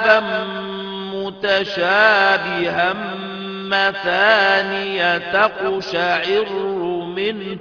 كتابا متشابها مثانية تقشعر منه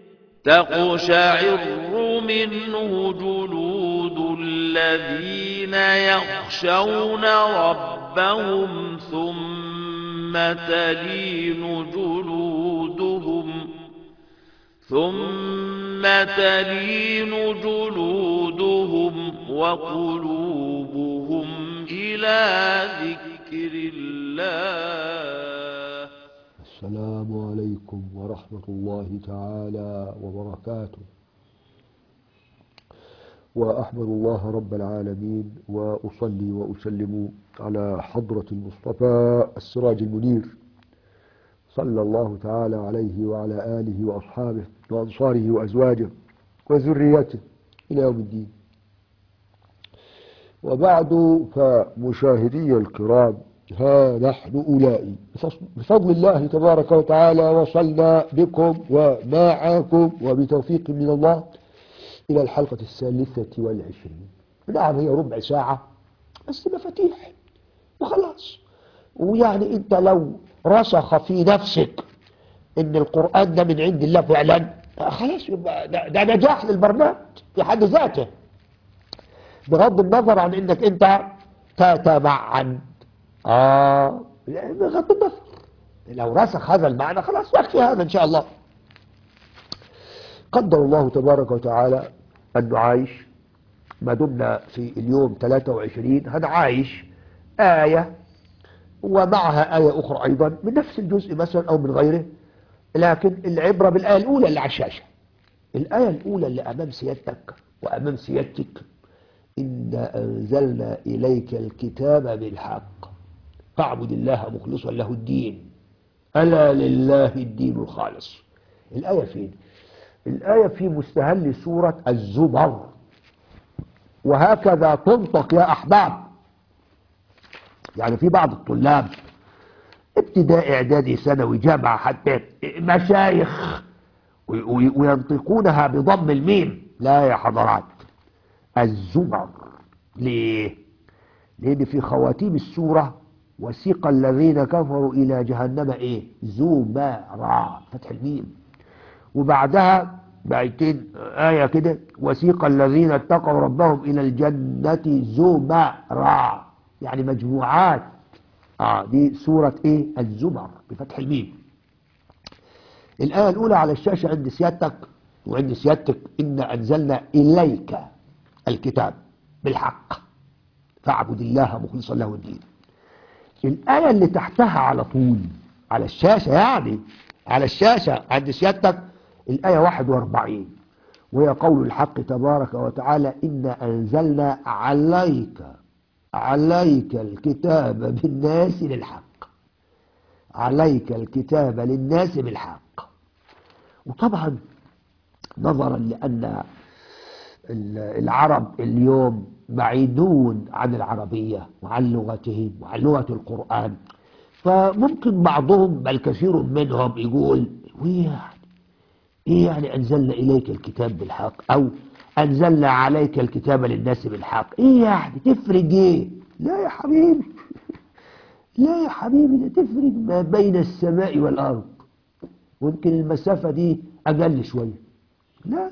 تقشعر منه جلود الذين يخشون ربهم ثم تلين جلودهم ثم تلين جلودهم وقلوبهم إلى ذكر الله السلام عليكم ورحمة الله تعالى وبركاته وأحمد الله رب العالمين وأصلي وأسلم على حضرة المصطفى السراج المنير صلى الله تعالى عليه وعلى آله وأصحابه وأنصاره وأزواجه وذريته إلى يوم الدين وبعد فمشاهدي الكرام ها نحن أولئي بفضل الله تبارك وتعالى وصلنا بكم ومعكم وبتوفيق من الله إلى الحلقة الثالثة والعشرين نعم هي ربع ساعة بس مفاتيح وخلاص ويعني أنت لو رسخ في نفسك ان القرآن ده من عند الله فعلا خلاص يبقى ده, ده نجاح للبرنامج في حد ذاته بغض النظر عن انك انت تتمعن اه بغض النظر لو رسخ هذا المعنى خلاص يكفي هذا ان شاء الله قدر الله تبارك وتعالى ان نعايش ما دمنا في اليوم 23 هنعايش آية ومعها آية أخرى أيضا من نفس الجزء مثلا أو من غيره لكن العبرة بالآية الأولى اللي على الشاشة الآية الأولى اللي أمام سيادتك وأمام سيادتك إنا أنزلنا إليك الكتاب بالحق فاعبد الله مخلصا له الدين ألا لله الدين الخالص الآية فين الآية في مستهل سورة الزمر وهكذا تنطق يا أحباب يعني في بعض الطلاب ابتدائي اعدادي ثانوي جامعة حتى مشايخ وينطقونها بضم الميم لا يا حضرات الزمر ليه لان في خواتيم السورة وسيق الذين كفروا الى جهنم ايه زمرا فتح الميم وبعدها بآيتين آية كده وسيق الذين اتقوا ربهم إلى الجنة زمرا يعني مجموعات آه دي سورة ايه الزمر بفتح الميم الآية الأولى على الشاشة عند سيادتك وعند سيادتك إن أنزلنا إليك الكتاب بالحق فاعبد الله مخلصا له الدين الآية اللي تحتها على طول على الشاشة يعني على الشاشة عند سيادتك الآية 41 وهي قول الحق تبارك وتعالى إن أنزلنا عليك عليك الكتاب بالناس للحق عليك الكتاب للناس بالحق وطبعا نظرا لأن العرب اليوم بعيدون عن العربية وعن لغتهم وعن لغة القرآن فممكن بعضهم بل كثير منهم يقول ويه يعني ايه يعني انزلنا اليك الكتاب بالحق او انزلنا عليك الكتاب للناس بالحق ايه يعني تفرق ايه لا يا حبيبي لا يا حبيبي ده تفرق ما بين السماء والارض ممكن المسافة دي اقل شوية لا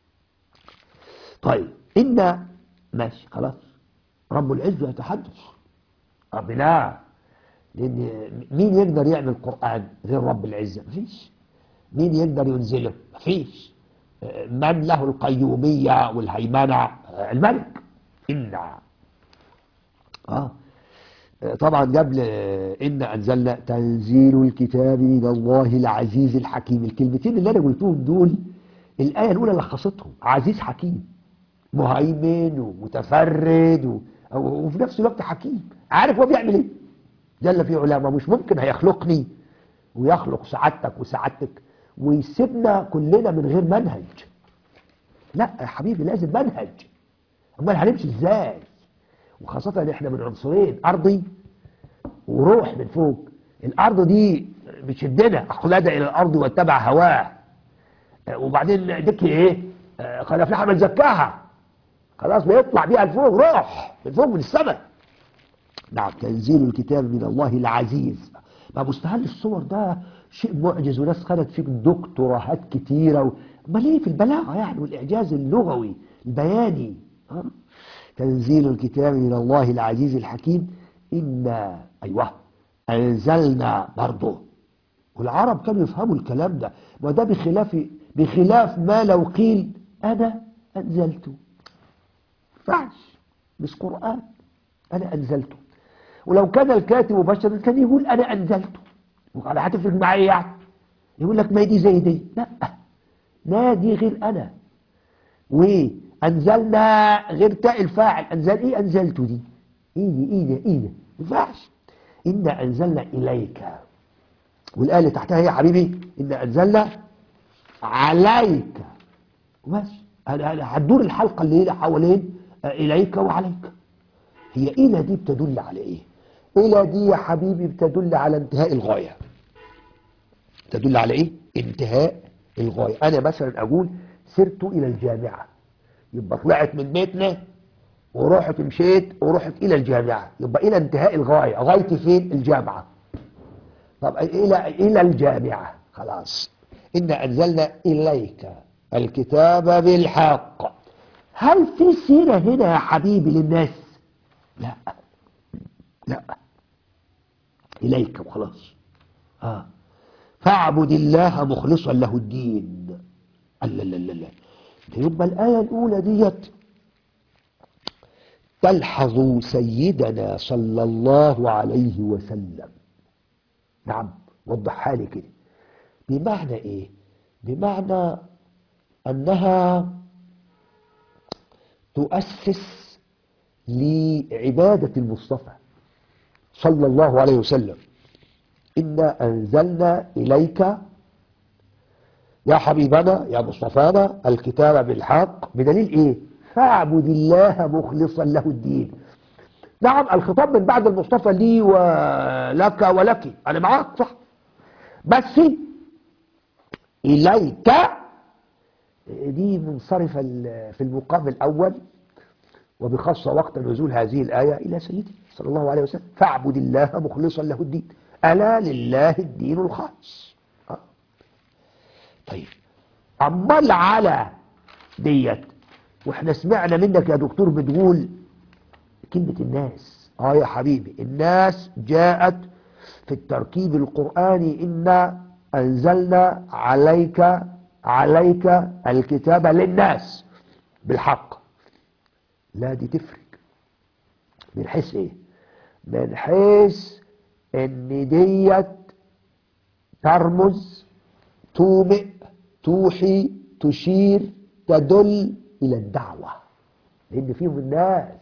طيب إن ماشي خلاص رب العزة يتحدث رب لا لأن مين يقدر يعمل قرآن غير رب العزة مفيش مين يقدر ينزله مفيش من له القيومية والهيمنة الملك إنا آه طبعا قبل إن أنزلنا تنزيل الكتاب من الله العزيز الحكيم الكلمتين اللي أنا قلتهم دول الآية الأولى لخصتهم عزيز حكيم مهيمن ومتفرد و... وفي نفس الوقت حكيم عارف هو بيعمل ايه جل في علامه مش ممكن هيخلقني ويخلق سعادتك وسعادتك ويسيبنا كلنا من غير منهج لا يا حبيبي لازم منهج امال هنمشي ازاي وخاصة ان احنا من عنصرين ارضي وروح من فوق الارض دي بتشدنا اخلد الى الارض واتبع هواه وبعدين ديك ايه قال افلح من زكاها خلاص بيطلع بيها لفوق روح من فوق من السماء نعم تنزيل الكتاب من الله العزيز ما مستهل الصور ده شيء معجز وناس خدت فيه دكتوراهات كتيرة و... ما ليه في البلاغة يعني والإعجاز اللغوي البياني ها؟ تنزيل الكتاب من الله العزيز الحكيم إنا أيوه أنزلنا برضه والعرب كانوا يفهموا الكلام ده وده بخلاف بخلاف ما لو قيل أنا أنزلته فعش مش قرآن أنا أنزلته ولو كان الكاتب مباشرا كان يقول أنا أنزلته وقال هتفرق معايا يعني يقول لك ما دي زي دي لا لا دي غير أنا وأنزلنا غير تاء الفاعل أنزل إيه أنزلته دي إيه دي إيه ده إيه ده ما ينفعش إنا أنزلنا إليك والآية اللي تحتها هي يا حبيبي إنا أنزلنا عليك وبس هتدور الحلقة اللي هي حوالين إليك وعليك هي إلى دي بتدل على إيه إلى دي يا حبيبي بتدل على انتهاء الغاية تدل على إيه انتهاء الغاية أنا مثلا أقول سرت إلى الجامعة يبقى طلعت من بيتنا ورحت مشيت ورحت إلى الجامعة يبقى إلى انتهاء الغاية غايتي فين الجامعة طب إلى إلى الجامعة خلاص إنا أنزلنا إليك الكتاب بالحق هل في سيرة هنا يا حبيبي للناس لا لا إليك وخلاص آه. فاعبد الله مخلصا له الدين لا لا لا لا يبقى الآية الأولى ديت تلحظ سيدنا صلى الله عليه وسلم نعم وضحها لي كده بمعنى ايه بمعنى انها تؤسس لعبادة المصطفى صلى الله عليه وسلم إنا أنزلنا إليك يا حبيبنا يا مصطفانا الكتاب بالحق بدليل إيه فاعبد الله مخلصا له الدين نعم الخطاب من بعد المصطفى لي ولك ولك أنا معاك صح بس إليك دي منصرفة في المقام الأول وبخاصة وقت نزول هذه الآية إلى سيدي صلى الله عليه وسلم فاعبد الله مخلصا له الدين ألا لله الدين الخاص آه. طيب أمال على ديت واحنا سمعنا منك يا دكتور بتقول كلمة الناس اه يا حبيبي الناس جاءت في التركيب القرآني إنا أنزلنا عليك عليك الكتاب للناس بالحق لا دي تفرق من حيث ايه من حيث ان ديت ترمز تومئ توحي تشير تدل الى الدعوة لان فيهم الناس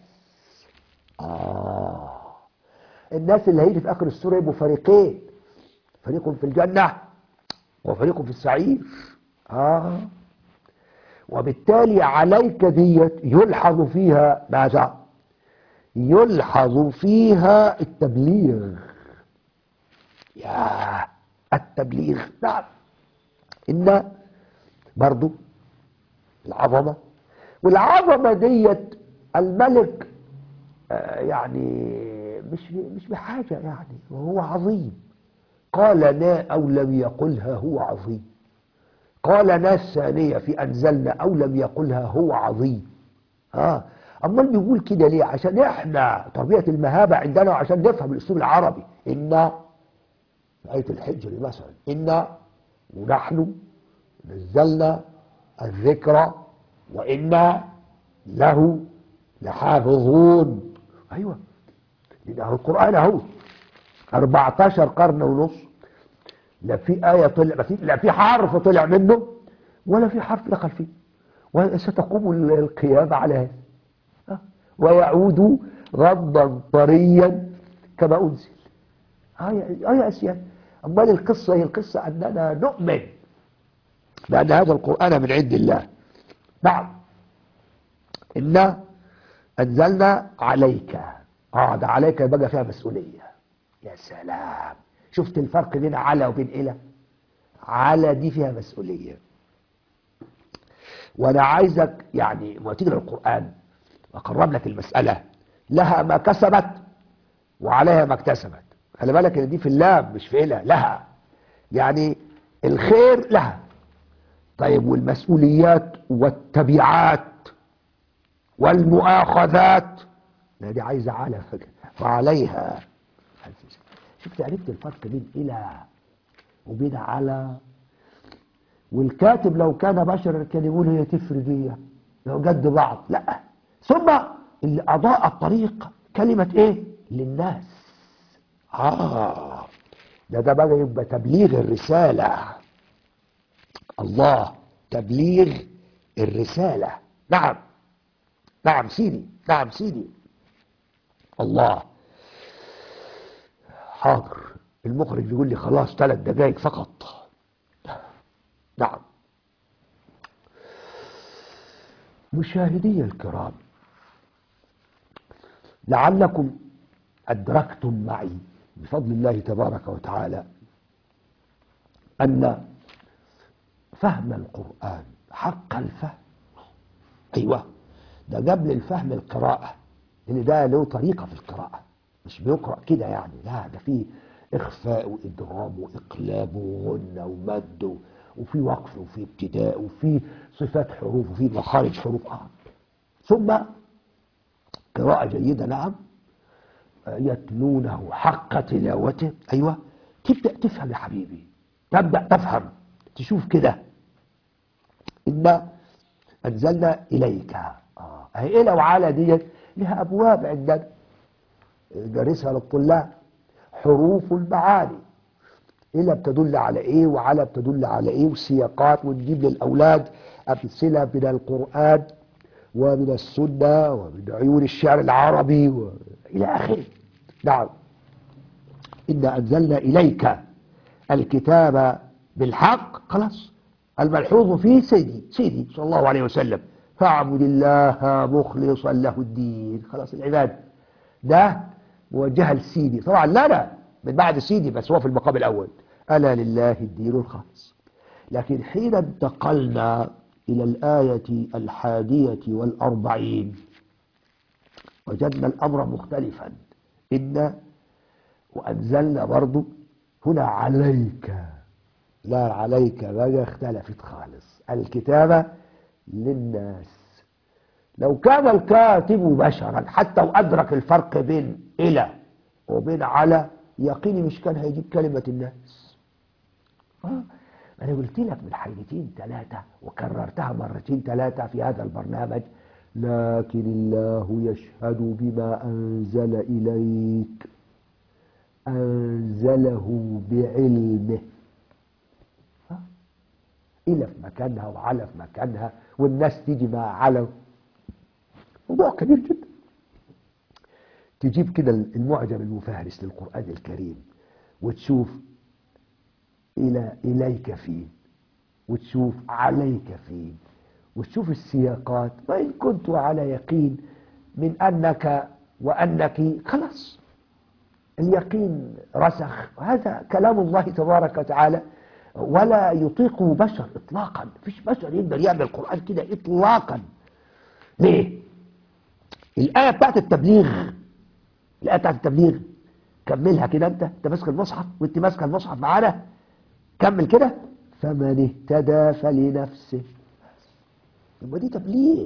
آه الناس اللي هيجي في اخر السورة يبقوا فريقين فريق في الجنة وفريق في السعير آه وبالتالي عليك ديت يلحظ فيها ماذا يلحظ فيها التبليغ يا التبليغ نعم إن برضو العظمة والعظمة ديت الملك آه يعني مش مش بحاجة يعني وهو عظيم قال لا أو لم يقلها هو عظيم قال ناس ثانية في أنزلنا أو لم يقلها هو عظيم آه أمال بيقول كده ليه عشان إحنا تربية المهابة عندنا وعشان نفهم الأسلوب العربي إن آية الحجر مثلا إن ونحن نزلنا الذكر وإنا له لحافظون أيوة لأنه القرآن أهو 14 قرن ونص لا في آية طلع لا في لا في حرف طلع منه ولا في حرف دخل فيه وستقوم القيامة على هذا ويعود غضا طريا كما أنزل آية آية أسيان أمال القصة هي القصة أننا نؤمن بأن هذا القرآن من عند الله نعم إنا أنزلنا عليك آه ده عليك يبقى فيها مسؤولية يا سلام شفت الفرق بين على وبين إلى على دي فيها مسؤولية وأنا عايزك يعني ما تيجي القرآن أقرب لك المسألة لها ما كسبت وعليها ما اكتسبت خلي بالك ان دي في اللام مش في إلى لها يعني الخير لها طيب والمسؤوليات والتبعات والمؤاخذات لا دي عايزة على فكرة وعليها شفت عرفت الفرق بين إلى وبين على والكاتب لو كان بشرا كان يقول هي تفردية لو قد بعض لا ثم اللي أضاء الطريق كلمة إيه للناس آه ده ده بقى يبقى تبليغ الرسالة الله تبليغ الرسالة نعم نعم سيدي نعم سيدي الله حاضر المخرج بيقول لي خلاص ثلاث دقائق فقط نعم مشاهدي الكرام لعلكم أدركتم معي بفضل الله تبارك وتعالى أن فهم القرآن حق الفهم أيوة ده قبل الفهم القراءة لأن ده له طريقة في القراءة مش بيقرأ كده يعني لا ده فيه إخفاء وإدغام وإقلاب وغنى ومد وفي وقف وفي ابتداء وفي صفات حروف وفي مخارج حروف آه. ثم قراءة جيدة نعم يتلونه حق تلاوته أيوة تبدأ تفهم يا حبيبي تبدأ تفهم تشوف كده إنا أنزلنا إليك آه. هي إلى وعلى ديت لها أبواب عندنا درسها للطلاب حروف المعاني إلى بتدل على إيه وعلى بتدل على إيه وسياقات ونجيب للأولاد أمثلة من القرآن ومن السنة ومن عيون الشعر العربي و... إلى آخره نعم إنا أنزلنا إليك الكتاب بالحق خلاص الملحوظ فيه سيدي سيدي صلى الله عليه وسلم فاعبد الله مخلصا له الدين خلاص العباد ده موجهة لسيدي طبعا لا لا من بعد سيدي بس هو في المقام الأول ألا لله الدين الخالص لكن حين انتقلنا إلى الآية الحادية والأربعين وجدنا الأمر مختلفا إن وأنزلنا برضو هنا عليك لا عليك بقى اختلفت خالص الكتابة للناس لو كان الكاتب بشرا حتى وأدرك الفرق بين إلى وبين على يقيني مش كان هيجيب كلمة الناس آه. أنا قلت لك من حيلتين ثلاثة وكررتها مرتين ثلاثة في هذا البرنامج لكن الله يشهد بما أنزل إليك أنزله بعلمه آه. إلى في مكانها وعلى في مكانها والناس تيجي مع على موضوع كبير جدا تجيب كده المعجم المفهرس للقرآن الكريم وتشوف إلى إليك فيه وتشوف عليك فيه وتشوف السياقات وإن كنت على يقين من أنك وأنك خلاص اليقين رسخ هذا كلام الله تبارك وتعالى ولا يطيقه بشر إطلاقا فيش بشر يقدر يعمل القرآن كده إطلاقا ليه الآية بتاعت التبليغ الآية بتاعت التبليغ كملها كده أنت أنت ماسك المصحف وأنت ماسك المصحف معانا كمل كده فمن اهتدى فلنفسه يبقى دي تبليغ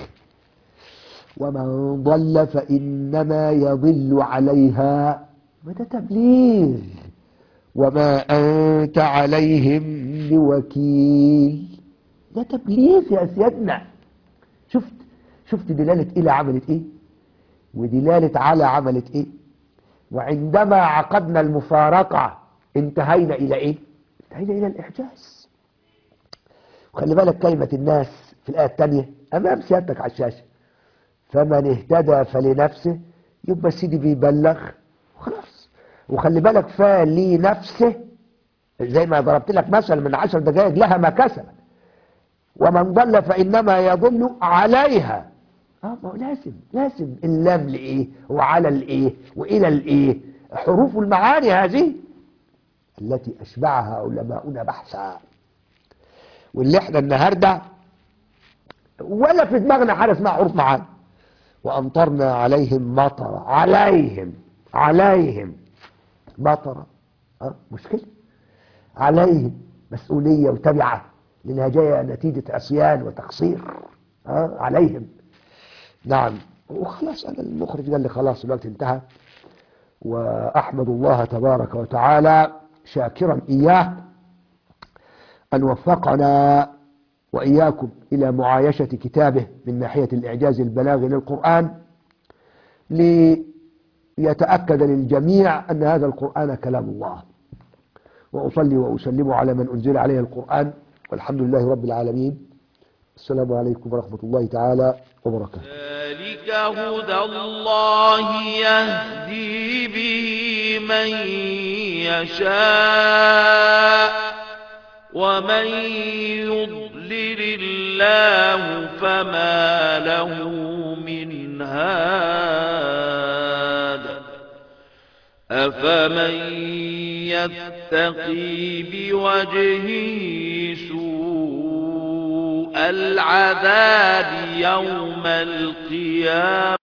ومن ضل فإنما يضل عليها وده تبليغ وما أنت عليهم بوكيل ده تبليغ يا سيادنا شفت شفت دلالة إلى عملت إيه ودلالة على عملت إيه وعندما عقدنا المفارقة انتهينا إلى إيه انتهينا إلى الإعجاز وخلي بالك كلمة الناس في الآية الثانية أمام سيادتك على الشاشة فمن اهتدى فلنفسه يبقى سيدي بيبلغ وخلاص وخلي بالك فلنفسه زي ما ضربت لك مثلا من عشر دقائق لها ما كسبت ومن ضل فإنما يضل عليها اه ما هو لازم لازم اللام لإيه وعلى الإيه وإلى الإيه حروف المعاني هذه التي أشبعها علماؤنا بحثا واللي احنا النهاردة ولا في دماغنا حاجة اسمها حروف معاني وأمطرنا عليهم مطر عليهم عليهم بطرة أه؟ مشكلة عليهم مسؤولية وتبعة لأنها جاية نتيجة عصيان وتقصير أه؟ عليهم نعم وخلاص أنا المخرج قال لي خلاص الوقت انتهى وأحمد الله تبارك وتعالى شاكرا إياه أن وفقنا وإياكم إلى معايشة كتابه من ناحية الإعجاز البلاغي للقرآن ليتأكد للجميع أن هذا القرآن كلام الله وأصلي وأسلم على من أنزل عليه القرآن والحمد لله رب العالمين السلام عليكم ورحمة الله تعالى وبركاته ذلك هدى الله يهدي به من يشاء ومن يضلل الله فما له من هاد أفمن يتقي بوجهه سوء العذاب يوم القيامة